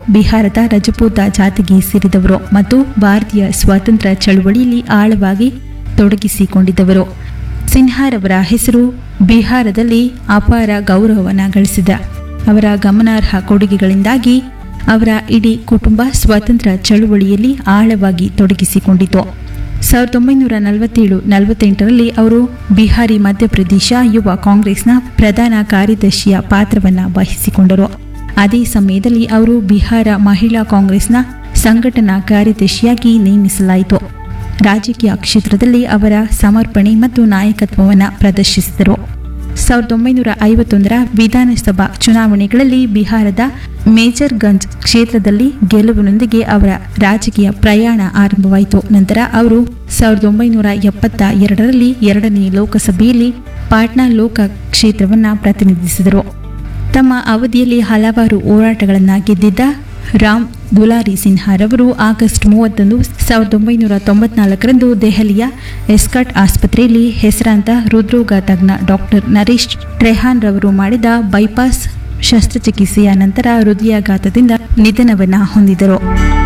ಬಿಹಾರದ ರಜಪೂತ ಜಾತಿಗೆ ಸೇರಿದವರು ಮತ್ತು ಭಾರತೀಯ ಸ್ವಾತಂತ್ರ್ಯ ಚಳುವಳಿಯಲ್ಲಿ ಆಳವಾಗಿ ತೊಡಗಿಸಿಕೊಂಡಿದ್ದವರು ಸಿನ್ಹಾರವರ ಹೆಸರು ಬಿಹಾರದಲ್ಲಿ ಅಪಾರ ಗೌರವವನ್ನು ಗಳಿಸಿದ ಅವರ ಗಮನಾರ್ಹ ಕೊಡುಗೆಗಳಿಂದಾಗಿ ಅವರ ಇಡೀ ಕುಟುಂಬ ಸ್ವಾತಂತ್ರ್ಯ ಚಳುವಳಿಯಲ್ಲಿ ಆಳವಾಗಿ ತೊಡಗಿಸಿಕೊಂಡಿತು ಸಾವಿರದ ಒಂಬೈನೂರ ನಲವತ್ತೇಳು ನಲವತ್ತೆಂಟರಲ್ಲಿ ಅವರು ಬಿಹಾರಿ ಮಧ್ಯಪ್ರದೇಶ ಯುವ ಕಾಂಗ್ರೆಸ್ನ ಪ್ರಧಾನ ಕಾರ್ಯದರ್ಶಿಯ ಪಾತ್ರವನ್ನು ವಹಿಸಿಕೊಂಡರು ಅದೇ ಸಮಯದಲ್ಲಿ ಅವರು ಬಿಹಾರ ಮಹಿಳಾ ಕಾಂಗ್ರೆಸ್ನ ಸಂಘಟನಾ ಕಾರ್ಯದರ್ಶಿಯಾಗಿ ನೇಮಿಸಲಾಯಿತು ರಾಜಕೀಯ ಕ್ಷೇತ್ರದಲ್ಲಿ ಅವರ ಸಮರ್ಪಣೆ ಮತ್ತು ನಾಯಕತ್ವವನ್ನು ಪ್ರದರ್ಶಿಸಿದರು ಸಾವಿರದ ಒಂಬೈನೂರ ಐವತ್ತೊಂದರ ವಿಧಾನಸಭಾ ಚುನಾವಣೆಗಳಲ್ಲಿ ಬಿಹಾರದ ಮೇಜರ್ಗಂಜ್ ಕ್ಷೇತ್ರದಲ್ಲಿ ಗೆಲುವಿನೊಂದಿಗೆ ಅವರ ರಾಜಕೀಯ ಪ್ರಯಾಣ ಆರಂಭವಾಯಿತು ನಂತರ ಅವರು ಸಾವಿರದ ಒಂಬೈನೂರ ಎಪ್ಪತ್ತ ಎರಡರಲ್ಲಿ ಎರಡನೇ ಲೋಕಸಭೆಯಲ್ಲಿ ಪಾಟ್ನಾ ಲೋಕ ಕ್ಷೇತ್ರವನ್ನು ಪ್ರತಿನಿಧಿಸಿದರು ತಮ್ಮ ಅವಧಿಯಲ್ಲಿ ಹಲವಾರು ಹೋರಾಟಗಳನ್ನು ಗೆದ್ದಿದ್ದ ರಾಮ್ ದುಲಾರಿ ಸಿನ್ಹಾರವರು ಆಗಸ್ಟ್ ಮೂವತ್ತೊಂದು ಸಾವಿರದ ಒಂಬೈನೂರ ತೊಂಬತ್ನಾಲ್ಕರಂದು ದೆಹಲಿಯ ಎಸ್ಕಾಟ್ ಆಸ್ಪತ್ರೆಯಲ್ಲಿ ಹೆಸರಾಂತ ಹೃದ್ರೋಗ ತಜ್ಞ ಡಾಕ್ಟರ್ ನರೇಶ್ ಟ್ರೆಹಾನ್ ರವರು ಮಾಡಿದ ಬೈಪಾಸ್ ಶಸ್ತ್ರಚಿಕಿತ್ಸೆಯ ನಂತರ ಹೃದಯಾಘಾತದಿಂದ ನಿಧನವನ್ನು ಹೊಂದಿದರು